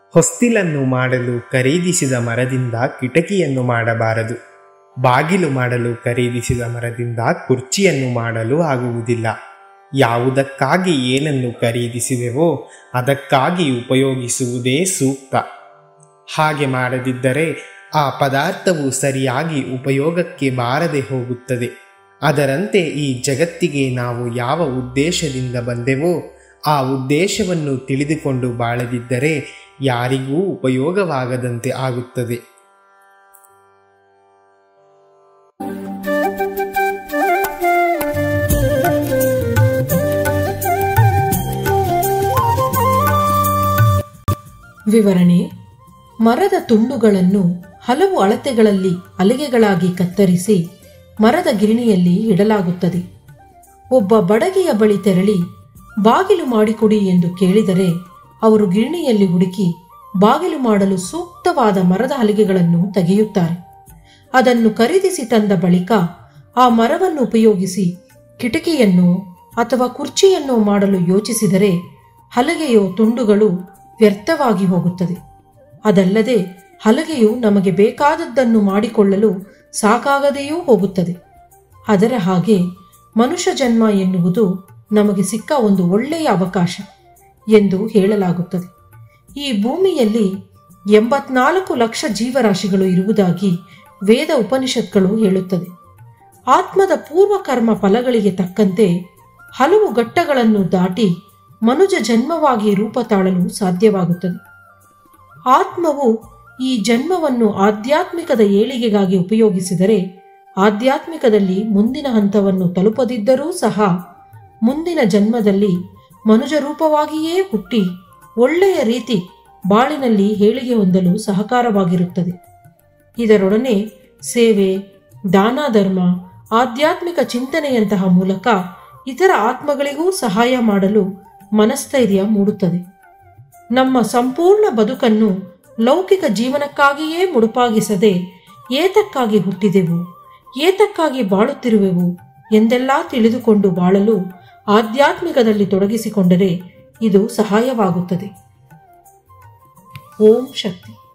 ಹೊಸ್ತಿಲನ್ನು ಮಾಡಲು ಖರೀದಿಸಿದ ಮರದಿಂದ ಕಿಟಕಿಯನ್ನು ಮಾಡಬಾರದು ಬಾಗಿಲು ಮಾಡಲು ಖರೀದಿಸಿದ ಮರದಿಂದ ಕುರ್ಚಿಯನ್ನು ಮಾಡಲು ಆಗುವುದಿಲ್ಲ ಯಾವುದಕ್ಕಾಗಿ ಏನನ್ನು ಖರೀದಿಸಿದೆವೋ ಅದಕ್ಕಾಗಿ ಉಪಯೋಗಿಸುವುದೇ ಸೂಕ್ತ ಹಾಗೆ ಮಾಡದಿದ್ದರೆ ಆ ಪದಾರ್ಥವು ಸರಿಯಾಗಿ ಉಪಯೋಗಕ್ಕೆ ಬಾರದೆ ಹೋಗುತ್ತದೆ ಅದರಂತೆ ಈ ಜಗತ್ತಿಗೆ ನಾವು ಯಾವ ಉದ್ದೇಶದಿಂದ ಬಂದೆವೋ ಆ ಉದ್ದೇಶವನ್ನು ತಿಳಿದುಕೊಂಡು ಬಾಳದಿದ್ದರೆ ಯಾರಿಗೂ ಉಪಯೋಗವಾಗದಂತೆ ಆಗುತ್ತದೆ ವಿವರಣೆ ಮರದ ತುಂಡುಗಳನ್ನು ಹಲವು ಅಳತೆಗಳಲ್ಲಿ ಹಲಗೆಗಳಾಗಿ ಕತ್ತರಿಸಿ ಮರದ ಗಿರಣಿಯಲ್ಲಿ ಇಡಲಾಗುತ್ತದೆ ಒಬ್ಬ ಬಡಗಿಯ ಬಳಿ ತೆರಳಿ ಬಾಗಿಲು ಮಾಡಿಕೊಡಿ ಎಂದು ಕೇಳಿದರೆ ಅವರು ಗಿರಣಿಯಲ್ಲಿ ಹುಡುಕಿ ಬಾಗಿಲು ಮಾಡಲು ಸೂಕ್ತವಾದ ಮರದ ಹಲಿಗೆಗಳನ್ನು ತೆಗೆಯುತ್ತಾರೆ ಅದನ್ನು ಖರೀದಿಸಿ ತಂದ ಬಳಿಕ ಆ ಮರವನ್ನು ಉಪಯೋಗಿಸಿ ಕಿಟಕಿಯನ್ನು ಅಥವಾ ಕುರ್ಚಿಯನ್ನು ಮಾಡಲು ಯೋಚಿಸಿದರೆ ಹಲಗೆಯೋ ತುಂಡುಗಳು ವ್ಯರ್ಥವಾಗಿ ಹೋಗುತ್ತದೆ ಅದಲ್ಲದೆ ಹಲಗೆಯು ನಮಗೆ ಬೇಕಾದದ್ದನ್ನು ಮಾಡಿಕೊಳ್ಳಲು ಸಾಕಾಗದೆಯೂ ಹೋಗುತ್ತದೆ ಅದರ ಹಾಗೆ ಮನುಷ್ಯ ಜನ್ಮ ಎನ್ನುವುದು ನಮಗೆ ಸಿಕ್ಕ ಒಂದು ಒಳ್ಳೆಯ ಅವಕಾಶ ಎಂದು ಹೇಳಲಾಗುತ್ತದೆ ಈ ಭೂಮಿಯಲ್ಲಿ ಎಂಬತ್ನಾಲ್ಕು ಲಕ್ಷ ಜೀವರಾಶಿಗಳು ಇರುವುದಾಗಿ ವೇದ ಉಪನಿಷತ್ಗಳು ಹೇಳುತ್ತದೆ ಆತ್ಮದ ಪೂರ್ವಕರ್ಮ ಫಲಗಳಿಗೆ ತಕ್ಕಂತೆ ಹಲವು ಘಟ್ಟಗಳನ್ನು ದಾಟಿ ಮನುಜ ಜನ್ಮವಾಗಿ ರೂಪ ತಾಳಲು ಸಾಧ್ಯವಾಗುತ್ತದೆ ಆತ್ಮವು ಈ ಜನ್ಮವನ್ನು ಆಧ್ಯಾತ್ಮಿಕದ ಏಳಿಗೆಗಾಗಿ ಉಪಯೋಗಿಸಿದರೆ ಆಧ್ಯಾತ್ಮಿಕದಲ್ಲಿ ಮುಂದಿನ ಹಂತವನ್ನು ತಲುಪದಿದ್ದರೂ ಸಹ ಮುಂದಿನ ಜನ್ಮದಲ್ಲಿ ಮನುಜ ರೂಪವಾಗಿಯೇ ಹುಟ್ಟಿ ಒಳ್ಳೆಯ ರೀತಿ ಬಾಳಿನಲ್ಲಿ ಏಳಿಗೆ ಹೊಂದಲು ಸಹಕಾರವಾಗಿರುತ್ತದೆ ಇದರೊಡನೆ ಸೇವೆ ದಾನ ಧರ್ಮ ಆಧ್ಯಾತ್ಮಿಕ ಚಿಂತನೆಯಂತಹ ಮೂಲಕ ಇತರ ಆತ್ಮಗಳಿಗೂ ಸಹಾಯ ಮಾಡಲು ಮನಸ್ಥೈರ್ಯ ಮೂಡುತ್ತದೆ ನಮ್ಮ ಸಂಪೂರ್ಣ ಬದುಕನ್ನು ಲೌಕಿಕ ಜೀವನಕ್ಕಾಗಿಯೇ ಮುಡುಪಾಗಿಸದೆ ಏತಕ್ಕಾಗಿ ಹುಟ್ಟಿದೆವು ಏತಕ್ಕಾಗಿ ಬಾಳುತ್ತಿರುವೆವು ಎಂದೆಲ್ಲ ತಿಳಿದುಕೊಂಡು ಬಾಳಲು ಆಧ್ಯಾತ್ಮಿಕದಲ್ಲಿ ತೊಡಗಿಸಿಕೊಂಡರೆ ಇದು ಸಹಾಯವಾಗುತ್ತದೆ ಓಂ ಶಕ್ತಿ